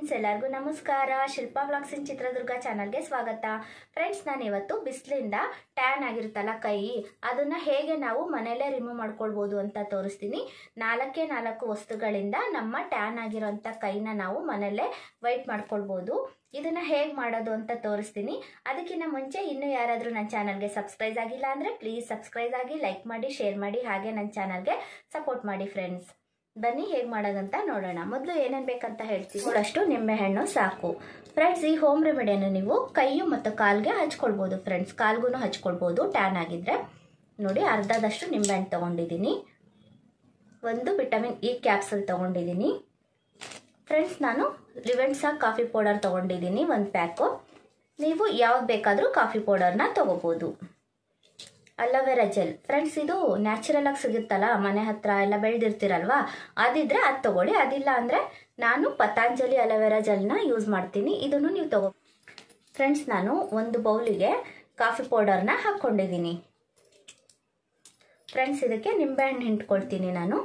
friends ಎಲ್ಲರಿಗೂ ನಮಸ್ಕಾರ Shilpa blogs ಇನ್ ಚಿತ್ರದುರ್ಗ ಚಾನಲ್ಗೆ ಸ್ವಾಗತ ಫ್ರೆಂಡ್ಸ್ ನಾನು ಇವತ್ತು ಬಿಸಿಲಿಂದ ಟ್ಯಾನ್ ಆಗಿರುತ್ತಲ್ಲ ಕೈ ಅದನ್ನ ಹೇಗೆ ನಾವು ಮನೆಯಲ್ಲೇ ರಿಮೂವ್ ಮಾಡ್ಕೊಳ್ಬೋದು ಅಂತ ತೋರಿಸ್ತೀನಿ ನಾಲ್ಕೇ ನಾಲ್ಕು ವಸ್ತುಗಳಿಂದ ನಮ್ಮ ಟ್ಯಾನ್ ಆಗಿರೋಂಥ ಕೈನ ನಾವು ಮನೆಯಲ್ಲೇ ವೈಟ್ ಮಾಡ್ಕೊಳ್ಬೋದು ಇದನ್ನ ಹೇಗೆ ಮಾಡೋದು ಅಂತ ತೋರಿಸ್ತೀನಿ ಅದಕ್ಕಿಂತ ಮುಂಚೆ ಇನ್ನೂ ಯಾರಾದರೂ ನನ್ನ ಚಾನಲ್ಗೆ ಸಬ್ಸ್ಕ್ರೈಬ್ ಆಗಿಲ್ಲ ಅಂದರೆ ಪ್ಲೀಸ್ ಸಬ್ಸ್ಕ್ರೈಬ್ ಆಗಿ ಲೈಕ್ ಮಾಡಿ ಶೇರ್ ಮಾಡಿ ಹಾಗೆ ನನ್ನ ಚಾನಲ್ಗೆ ಸಪೋರ್ಟ್ ಮಾಡಿ ಫ್ರೆಂಡ್ಸ್ ಬನ್ನಿ ಹೇಗೆ ಮಾಡೋದಂತ ನೋಡೋಣ ಮೊದಲು ಏನೇನು ಬೇಕಂತ ಹೇಳ್ತೀವಿ ಅಷ್ಟು ನಿಂಬೆಹಣ್ಣು ಸಾಕು ಫ್ರೆಂಡ್ಸ್ ಈ ಹೋಮ್ ರೆಮಿಡಿಯನ್ನು ನೀವು ಕೈಯು ಮತ್ತು ಕಾಲ್ಗೆ ಹಚ್ಕೊಳ್ಬೋದು ಫ್ರೆಂಡ್ಸ್ ಕಾಲ್ಗೂ ಹಚ್ಕೊಳ್ಬೋದು ಟ್ಯಾನ್ ಆಗಿದ್ರೆ ನೋಡಿ ಅರ್ಧದಷ್ಟು ನಿಂಬೆಹಣ್ಣು ತೊಗೊಂಡಿದ್ದೀನಿ ಒಂದು ವಿಟಮಿನ್ ಇ ಕ್ಯಾಪ್ಸೂಲ್ ತೊಗೊಂಡಿದ್ದೀನಿ ಫ್ರೆಂಡ್ಸ್ ನಾನು ಲಿವೆನ್ಸಾ ಕಾಫಿ ಪೌಡರ್ ತೊಗೊಂಡಿದ್ದೀನಿ ಒಂದು ಪ್ಯಾಕು ನೀವು ಯಾವ್ದು ಬೇಕಾದರೂ ಕಾಫಿ ಪೌಡರ್ನ ತೊಗೋಬೋದು ಅಲೋವೆರಾ ಜೆಲ್ ಫ್ರೆಂಡ್ಸ್ ಇದು ನ್ಯಾಚುರಲ್ ಆಗಿ ಸಿಗುತ್ತಲ್ಲ ಮನೆ ಹತ್ರ ಎಲ್ಲ ಬೆಳೆದಿರ್ತೀರಲ್ವಾ ಅದಿದ್ರೆ ಅದು ತಗೊಳ್ಳಿ ಅದಿಲ್ಲ ಅಂದರೆ ನಾನು ಪತಾಂಜಲಿ ಅಲೋವೆರಾ ಜೆಲ್ನ ಯೂಸ್ ಮಾಡ್ತೀನಿ ಇದನ್ನು ನೀವು ತಗೋ ಫ್ರೆಂಡ್ಸ್ ನಾನು ಒಂದು ಬೌಲಿಗೆ ಕಾಫಿ ಪೌಡರ್ನ ಹಾಕ್ಕೊಂಡಿದ್ದೀನಿ ಫ್ರೆಂಡ್ಸ್ ಇದಕ್ಕೆ ನಿಂಬೆಹಣ್ಣು ಹಿಂಡ್ಕೊಳ್ತೀನಿ ನಾನು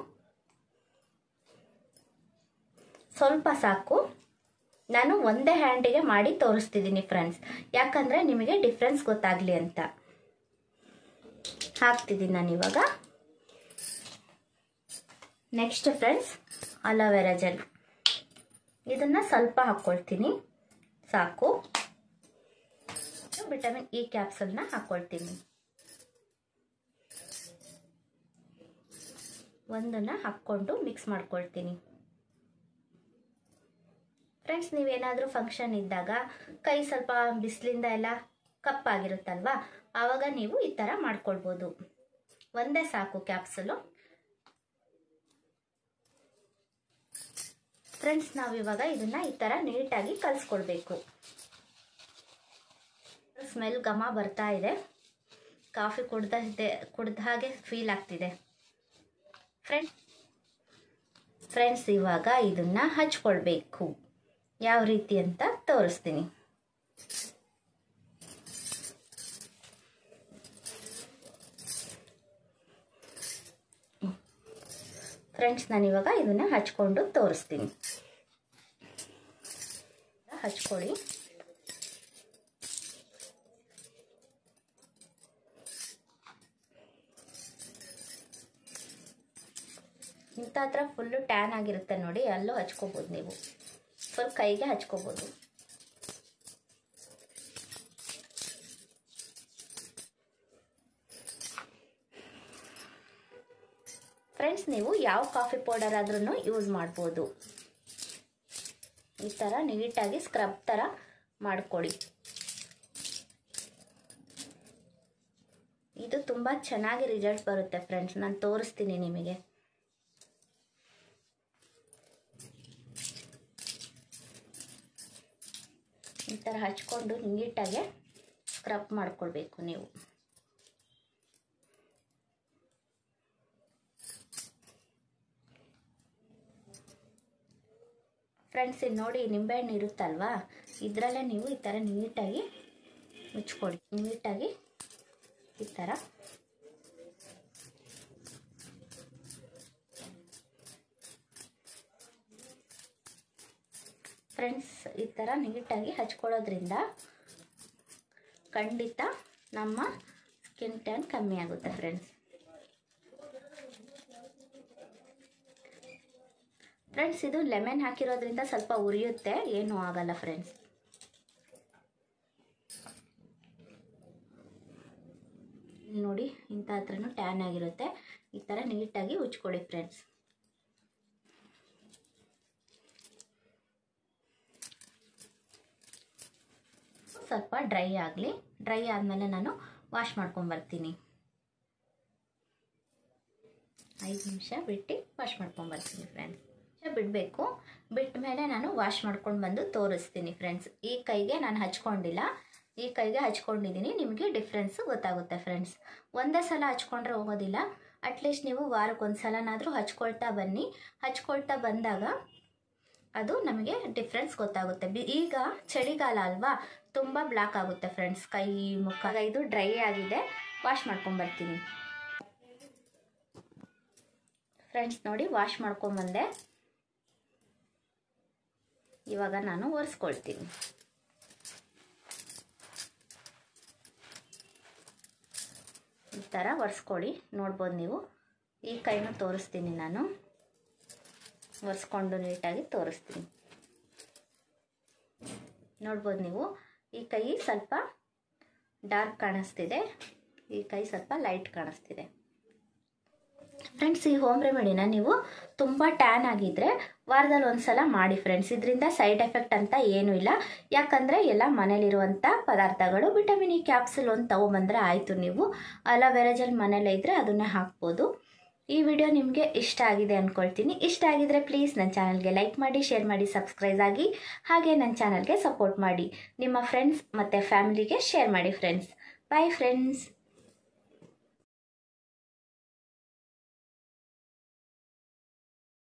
ಸ್ವಲ್ಪ ಸಾಕು ನಾನು ಒಂದೇ ಹ್ಯಾಂಡಿಗೆ ಮಾಡಿ ತೋರಿಸ್ತಿದ್ದೀನಿ ಫ್ರೆಂಡ್ಸ್ ಯಾಕಂದರೆ ನಿಮಗೆ ಡಿಫ್ರೆನ್ಸ್ ಗೊತ್ತಾಗಲಿ ಅಂತ ಹಾಕ್ತಿದ್ದೀನಿ ನಾನು ಇವಾಗ ನೆಕ್ಸ್ಟ್ ಫ್ರೆಂಡ್ಸ್ ಅಲೋವೆರಾ ಜೆಲ್ ಇದನ್ನು ಸ್ವಲ್ಪ ಹಾಕ್ಕೊಳ್ತೀನಿ ಸಾಕು ವಿಟಮಿನ್ ಇ ಕ್ಯಾಪ್ಸೂಲ್ನ ಹಾಕ್ಕೊಳ್ತೀನಿ ಒಂದನ್ನು ಹಾಕ್ಕೊಂಡು ಮಿಕ್ಸ್ ಮಾಡ್ಕೊಳ್ತೀನಿ ಫ್ರೆಂಡ್ಸ್ ನೀವೇನಾದರೂ ಫಂಕ್ಷನ್ ಇದ್ದಾಗ ಕೈ ಸ್ವಲ್ಪ ಬಿಸಿಲಿಂದ ಎಲ್ಲ ಕಪ್ಪಾಗಿರುತ್ತಲ್ವಾ ಆವಾಗ ನೀವು ಈ ಥರ ಮಾಡ್ಕೊಳ್ಬೋದು ಒಂದೇ ಸಾಕು ಕ್ಯಾಪ್ಸುಲು ಫ್ರೆಂಡ್ಸ್ ನಾವಿವಾಗ ಇದನ್ನ ಈ ಥರ ನೀಟಾಗಿ ಕಲಿಸ್ಕೊಳ್ಬೇಕು ಸ್ಮೆಲ್ ಘಮ ಬರ್ತಾ ಇದೆ ಕಾಫಿ ಕುಡ್ದೆ ಕುಡ್ದ ಹಾಗೆ ಫೀಲ್ ಆಗ್ತಿದೆ ಫ್ರೆಂಡ್ಸ್ ಫ್ರೆಂಡ್ಸ್ ಇವಾಗ ಇದನ್ನ ಹಚ್ಕೊಳ್ಬೇಕು ಯಾವ ರೀತಿ ಅಂತ ತೋರಿಸ್ತೀನಿ ಫ್ರೆಂಡ್ಸ್ ನಾನಿವಾಗ ಇದನ್ನ ಹಚ್ಕೊಂಡು ತೋರಿಸ್ತೀನಿ ಹಚ್ಕೊಳ್ಳಿ ಇಂಥ ಹತ್ರ ಫುಲ್ಲು ಟ್ಯಾನ್ ಆಗಿರುತ್ತೆ ನೋಡಿ ಅಲ್ಲೂ ಹಚ್ಕೋಬೋದು ನೀವು ಫುಲ್ ಕೈಗೆ ಹಚ್ಕೋಬೋದು ಫ್ರೆಂಡ್ಸ್ ನೀವು ಯಾವ ಕಾಫಿ ಪೌಡರ್ ಆದ್ರೂ ಯೂಸ್ ಮಾಡ್ಬೋದು ಈ ಥರ ನೀಟಾಗಿ ಸ್ಕ್ರಬ್ ಥರ ಮಾಡಿಕೊಡಿ ಇದು ತುಂಬ ಚೆನ್ನಾಗಿ ರಿಸಲ್ಟ್ ಬರುತ್ತೆ ಫ್ರೆಂಡ್ಸ್ ನಾನು ತೋರಿಸ್ತೀನಿ ನಿಮಗೆ ಈ ಥರ ಹಚ್ಕೊಂಡು ನೀಟಾಗೆ ಸ್ಕ್ರಬ್ ಮಾಡ್ಕೊಳ್ಬೇಕು ನೀವು ಫ್ರೆಂಡ್ಸ್ ಇಲ್ಲಿ ನೋಡಿ ನಿಂಬೆಹಣ್ಣು ಇರುತ್ತಲ್ವಾ ಇದರಲ್ಲೇ ನೀವು ಈ ಥರ ನೀಟಾಗಿ ಮುಚ್ಕೊಡಿ ನೀಟಾಗಿ ಈ ಥರ ಫ್ರೆಂಡ್ಸ್ ಈ ಥರ ನೀಟಾಗಿ ಹಚ್ಕೊಳ್ಳೋದ್ರಿಂದ ಖಂಡಿತ ನಮ್ಮ ಸ್ಕಿನ್ ಟ್ಯಾನ್ ಕಮ್ಮಿ ಆಗುತ್ತೆ ಫ್ರೆಂಡ್ಸ್ ಫ್ರೆಂಡ್ಸ್ ಇದು ಲೆಮನ್ ಹಾಕಿರೋದ್ರಿಂದ ಸ್ವಲ್ಪ ಉರಿಯುತ್ತೆ ಏನೂ ಆಗಲ್ಲ ಫ್ರೆಂಡ್ಸ್ ನೋಡಿ ಇಂಥ ಹತ್ರನೂ ಟ್ಯಾನ್ ಆಗಿರುತ್ತೆ ಈ ಥರ ನೀಟಾಗಿ ಉಚ್ಕೊಳ್ಳಿ ಫ್ರೆಂಡ್ಸ್ ಸ್ವಲ್ಪ ಡ್ರೈ ಆಗಲಿ ಡ್ರೈ ಆದಮೇಲೆ ನಾನು ವಾಶ್ ಮಾಡ್ಕೊಂಬರ್ತೀನಿ ಐದು ನಿಮಿಷ ಬಿಟ್ಟು ವಾಶ್ ಮಾಡ್ಕೊಂಬರ್ತೀನಿ ಫ್ರೆಂಡ್ಸ್ ಬಿಡಬೇಕು ಬಿಟ್ಟ ಮೇಲೆ ನಾನು ವಾಶ್ ಮಾಡ್ಕೊಂಡು ಬಂದು ತೋರಿಸ್ತೀನಿ ಫ್ರೆಂಡ್ಸ್ ಈ ಕೈಗೆ ನಾನು ಹಚ್ಕೊಂಡಿಲ್ಲ ಈ ಕೈಗೆ ಹಚ್ಕೊಂಡಿದ್ದೀನಿ ನಿಮಗೆ ಡಿಫ್ರೆನ್ಸು ಗೊತ್ತಾಗುತ್ತೆ ಫ್ರೆಂಡ್ಸ್ ಒಂದೇ ಸಲ ಹಚ್ಕೊಂಡ್ರೆ ಹೋಗೋದಿಲ್ಲ ಅಟ್ಲೀಸ್ಟ್ ನೀವು ವಾರಕ್ಕೊಂದು ಸಲನಾದರೂ ಹಚ್ಕೊಳ್ತಾ ಬನ್ನಿ ಹಚ್ಕೊಳ್ತಾ ಬಂದಾಗ ಅದು ನಮಗೆ ಡಿಫ್ರೆನ್ಸ್ ಗೊತ್ತಾಗುತ್ತೆ ಬಿ ಈಗ ಚಳಿಗಾಲ ಅಲ್ವಾ ತುಂಬ ಬ್ಲಾಕ್ ಆಗುತ್ತೆ ಫ್ರೆಂಡ್ಸ್ ಕೈ ಮುಖ ಇದು ಡ್ರೈ ಆಗಿದೆ ವಾಶ್ ಮಾಡ್ಕೊಂಬರ್ತೀನಿ ಫ್ರೆಂಡ್ಸ್ ನೋಡಿ ವಾಶ್ ಮಾಡ್ಕೊಂಬಂದೆ ಇವಾಗ ನಾನು ಒರೆಸ್ಕೊಳ್ತೀನಿ ಈ ಥರ ಒರೆಸ್ಕೊಳ್ಳಿ ನೋಡ್ಬೋದು ನೀವು ಈ ಕೈನ ತೋರಿಸ್ತೀನಿ ನಾನು ಒರೆಸ್ಕೊಂಡು ನೀಟಾಗಿ ತೋರಿಸ್ತೀನಿ ನೋಡ್ಬೋದು ನೀವು ಈ ಕೈ ಸ್ವಲ್ಪ ಡಾರ್ಕ್ ಕಾಣಿಸ್ತಿದೆ ಈ ಕೈ ಸ್ವಲ್ಪ ಲೈಟ್ ಕಾಣಿಸ್ತಿದೆ ಫ್ರೆಂಡ್ಸ್ ಈ ಹೋಮ್ ರೆಮಿಡಿನ ನೀವು ತುಂಬ ಟ್ಯಾನ್ ಆಗಿದ್ದರೆ ವಾರದಲ್ಲಿ ಒಂದು ಸಲ ಮಾಡಿ ಫ್ರೆಂಡ್ಸ್ ಇದರಿಂದ ಸೈಡ್ ಎಫೆಕ್ಟ್ ಅಂತ ಏನೂ ಇಲ್ಲ ಯಾಕಂದರೆ ಎಲ್ಲ ಮನೇಲಿರುವಂಥ ಪದಾರ್ಥಗಳು ವಿಟಮಿನ್ ಇ ಕ್ಯಾಪ್ಸುಲ್ ಒಂದು ತೊಗೊಬಂದರೆ ಆಯಿತು ನೀವು ಅಲೋವೆರಾ ಜೆಲ್ ಮನೇಲೇ ಇದ್ದರೆ ಅದನ್ನೇ ಹಾಕ್ಬೋದು ಈ ವಿಡಿಯೋ ನಿಮಗೆ ಇಷ್ಟ ಆಗಿದೆ ಅಂದ್ಕೊಳ್ತೀನಿ ಇಷ್ಟ ಆಗಿದ್ರೆ ಪ್ಲೀಸ್ ನನ್ನ ಚಾನಲ್ಗೆ ಲೈಕ್ ಮಾಡಿ ಶೇರ್ ಮಾಡಿ ಸಬ್ಸ್ಕ್ರೈಬ್ ಆಗಿ ಹಾಗೆ ನನ್ನ ಚಾನಲ್ಗೆ ಸಪೋರ್ಟ್ ಮಾಡಿ ನಿಮ್ಮ ಫ್ರೆಂಡ್ಸ್ ಮತ್ತು ಫ್ಯಾಮಿಲಿಗೆ ಶೇರ್ ಮಾಡಿ ಫ್ರೆಂಡ್ಸ್ ಬಾಯ್ ಫ್ರೆಂಡ್ಸ್